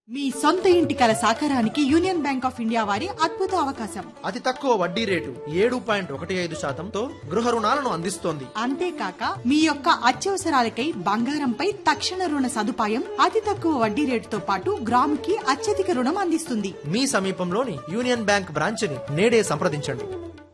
మీ సొంత ఇంటి కల సాకారానికి యూనియన్ బ్యాంక్ ఆఫ్ ఇండియా వారి అద్భుత అవకాశం అతి తక్కువ వడ్డీ రేటు ఏడు పాయింట్ ఒకటి ఐదు శాతంతో గృహ రుణాలను అందిస్తోంది అంతేకాక మీ యొక్క అత్యవసరాలకై బంగారంపై తక్షణ రుణ సదుపాయం అతి తక్కువ వడ్డీ రేటుతో పాటు గ్రాముకి అత్యధిక రుణం అందిస్తుంది మీ సమీపంలోని యూనియన్ బ్యాంక్ బ్రాంచ్ని నేడే సంప్రదించండి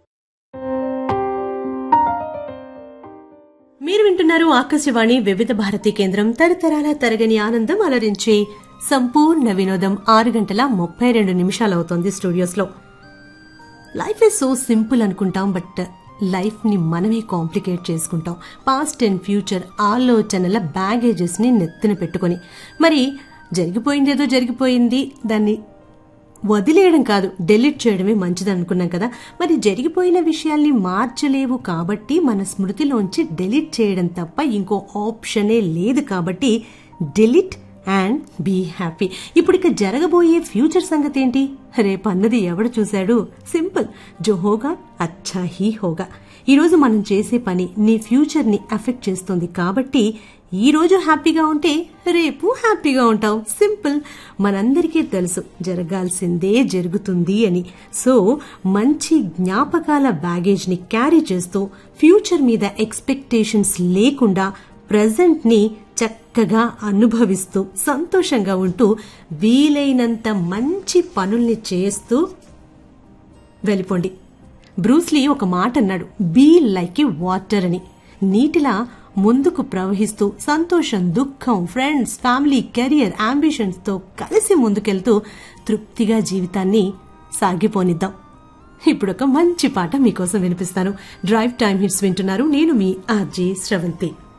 మీరు వింటున్నారు ఆకాశవాణి వివిధ భారతి కేంద్రం తరతరాల తరగని ఆనందం అలరించే సంపూర్ణ వినోదం ఆరు గంటల ముప్పై రెండు నిమిషాలు అవుతోంది స్టూడియోస్లో లైఫ్ ఇస్ సో సింపుల్ అనుకుంటాం బట్ లైఫ్ ని మనమే కాంప్లికేట్ చేసుకుంటాం పాస్ట్ అండ్ ఫ్యూచర్ ఆలోచనల బ్యాగేజెస్ ని నెత్తిన పెట్టుకొని మరి జరిగిపోయింది ఏదో జరిగిపోయింది దాన్ని వదిలేయడం కాదు డెలీట్ చేయడమే మంచిది అనుకున్నాం కదా మరి జరిగిపోయిన విషయాల్ని మార్చలేవు కాబట్టి మన స్మృతిలోంచి డెలీట్ చేయడం తప్ప ఇంకో ఆప్షనే లేదు కాబట్టి డెలీట్ అండ్ బీ హ్యాపీ ఇప్పుడు ఇక జరగబోయే ఫ్యూచర్ సంగతి ఏంటి రేపు అన్నది ఎవడు చూశాడు సింపుల్ జో హోగా అచ్చా హీ హోగా ఈరోజు మనం చేసే పని నీ ఫ్యూచర్ ని అఫెక్ట్ చేస్తుంది కాబట్టి ఈ రోజు హ్యాపీగా ఉంటే రేపు హ్యాపీగా ఉంటావు సింపుల్ మనందరికీ తెలుసు జరగాల్సిందే జరుగుతుంది అని సో మంచి జ్ఞాపకాల బ్యాగేజ్ ని క్యారీ చేస్తూ ఫ్యూచర్ మీద ఎక్స్పెక్టేషన్స్ లేకుండా ప్రజెంట్ ని చక్కగా అనుభవిస్తూ సంతోషంగా ఉంటూ వీలైనంత మంచి పనుల్ని చేస్తూ వెళ్ళిపోండి బ్రూస్లీ ఒక మాట అన్నాడు బీ లైక్ ఏ వాటర్ అని నీటిలా ముందుకు ప్రవహిస్తూ సంతోషం దుఃఖం ఫ్రెండ్స్ ఫ్యామిలీ కెరియర్ అంబిషన్స్ తో కలిసి ముందుకెళ్తూ తృప్తిగా జీవితాన్ని సాగిపోనిద్దాం ఇప్పుడు ఒక మంచి పాట మీకోసం వినిపిస్తాను డ్రైవ్ టైమ్ హిట్స్ వింటున్నారు నేను మీ ఆర్జీ శ్రవంతి